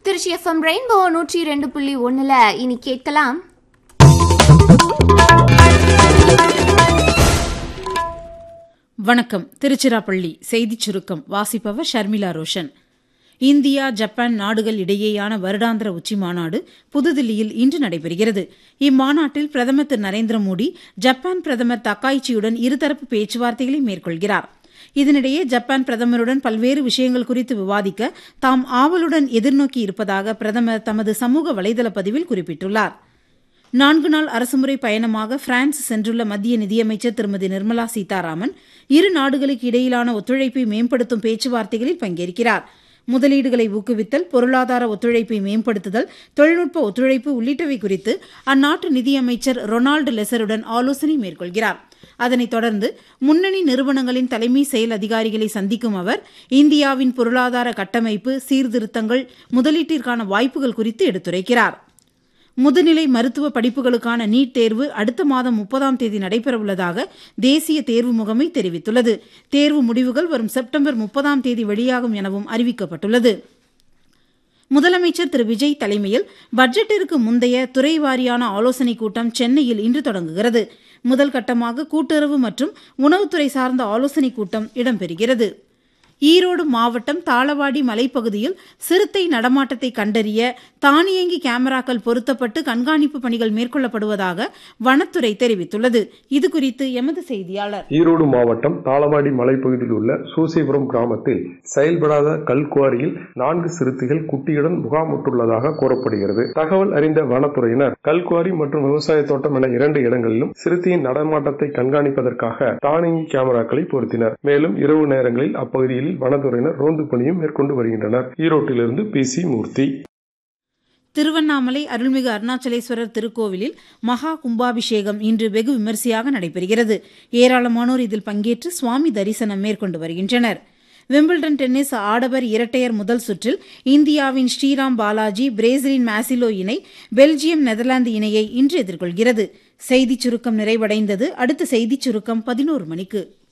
Trichy FM rainbow நூற்றி ரெண்டு புள்ளி ஒண்ணுல இனி கேட்கலாம் வணக்கம் திருச்சிராப்பள்ளி செய்திச் சுருக்கம் வாசிப்பவர் ஷர்மிளா ரோஷன் இந்தியா ஜப்பான் நாடுகள் இடையேயான வருடாந்திர உச்சி மாநாடு புதுதில்லியில் இன்று நடைபெறுகிறது இம்மாநாட்டில் பிரதமர் திரு நரேந்திர மோடி ஜப்பான் பிரதமர் தக்காய்ச்சியுடன் இருதரப்பு பேச்சுவார்த்தைகளை மேற்கொள்கிறார் இதனிடையே ஜப்பான் பிரதமருடன் பல்வேறு விஷயங்கள் குறித்து விவாதிக்க தாம் ஆவலுடன் எதிர்நோக்கி இருப்பதாக பிரதமர் தமது சமூக வலைதள பதிவில் குறிப்பிட்டுள்ளார் நான்கு நாள் அரசுமுறை பயணமாக பிரான்ஸ் சென்றுள்ள மத்திய நிதியமைச்சர் திருமதி நிர்மலா சீதாராமன் இரு நாடுகளுக்கு இடையிலான ஒத்துழைப்பை மேம்படுத்தும் பேச்சுவார்த்தைகளில் பங்கேற்கிறார் முதலீடுகளை ஊக்குவித்தல் பொருளாதார ஒத்துழைப்பை மேம்படுத்துதல் தொழில்நுட்ப ஒத்துழைப்பு உள்ளிட்டவை குறித்து அந்நாட்டு நிதியமைச்சர் ரொனால்டு லெசருடன் ஆலோசனை மேற்கொள்கிறார் அதனைத் தொடர்ந்து முன்னணி நிறுவனங்களின் தலைமை செயல் அதிகாரிகளை சந்திக்கும் அவர் இந்தியாவின் பொருளாதார கட்டமைப்பு சீர்திருத்தங்கள் முதலீட்டிற்கான வாய்ப்புகள் குறித்து எடுத்துரைக்கிறார் முதுநிலை மருத்துவ படிப்புகளுக்கான நீட் தேர்வு அடுத்த மாதம் முப்பதாம் தேதி நடைபெறவுள்ளதாக தேசிய தேர்வு முகமை தெரிவித்துள்ளது தேர்வு முடிவுகள் வரும் செப்டம்பர் முப்பதாம் தேதி வெளியாகும் எனவும் அறிவிக்கப்பட்டுள்ளது முதலமைச்சர் திரு விஜய் தலைமையில் பட்ஜெட்டிற்கு முந்தைய துறை வாரியான ஆலோசனைக் கூட்டம் சென்னையில் இன்று தொடங்குகிறது முதல் கட்டமாக கூட்டுறவு மற்றும் உணவுத்துறை சார்ந்த ஆலோசனைக் கூட்டம் இடம்பெறுகிறது ஈரோடு மாவட்டம் தாளவாடி மலைப்பகுதியில் சிறுத்தை நடமாட்டத்தை கண்டறிய தானியங்கி கேமராக்கள் பொருத்தப்பட்டு கண்காணிப்பு பணிகள் மேற்கொள்ளப்படுவதாக வனத்துறை தெரிவித்துள்ளது இதுகுறித்து எமது செய்தியாளர் ஈரோடு மாவட்டம் தாளவாடி மலைப்பகுதியில் உள்ள சூசிபுரம் கிராமத்தில் செயல்படாத கல்குவாரியில் நான்கு சிறுத்தைகள் குட்டியுடன் முகாமிட்டுள்ளதாக கூறப்படுகிறது தகவல் அறிந்த வனத்துறையினர் கல்குவாரி மற்றும் விவசாய தோட்டம் என இரண்டு இடங்களிலும் சிறுத்தையின் நடமாட்டத்தை கண்காணிப்பதற்காக தானியங்கி கேமராக்களை பொருத்தினர் மேலும் இரவு நேரங்களில் அப்பகுதியில் வனத்துறையினர் ரோந்து பணியும் மேற்கொண்டு வருகின்றனர் ஈரோட்டிலிருந்து பி சி மூர்த்தி திருவண்ணாமலை அருள்மிகு அருணாச்சலேஸ்வரர் திருக்கோவிலில் மகா கும்பாபிஷேகம் இன்று வெகு விமரிசையாக நடைபெறுகிறது ஏராளமானோர் இதில் பங்கேற்று சுவாமி தரிசனம் மேற்கொண்டு வருகின்றனர் விம்பிள்டன் டென்னிஸ் ஆடவர் இரட்டையர் முதல் சுற்றில் இந்தியாவின் ஸ்ரீராம் பாலாஜி பிரேசிலின் மேசிலோ இணை பெல்ஜியம் நெதர்லாந்து இணையை இன்று எதிர்கொள்கிறது செய்திச் சுருக்கம் நிறைவடைந்தது அடுத்த செய்திச் சுருக்கம் பதினோரு மணிக்கு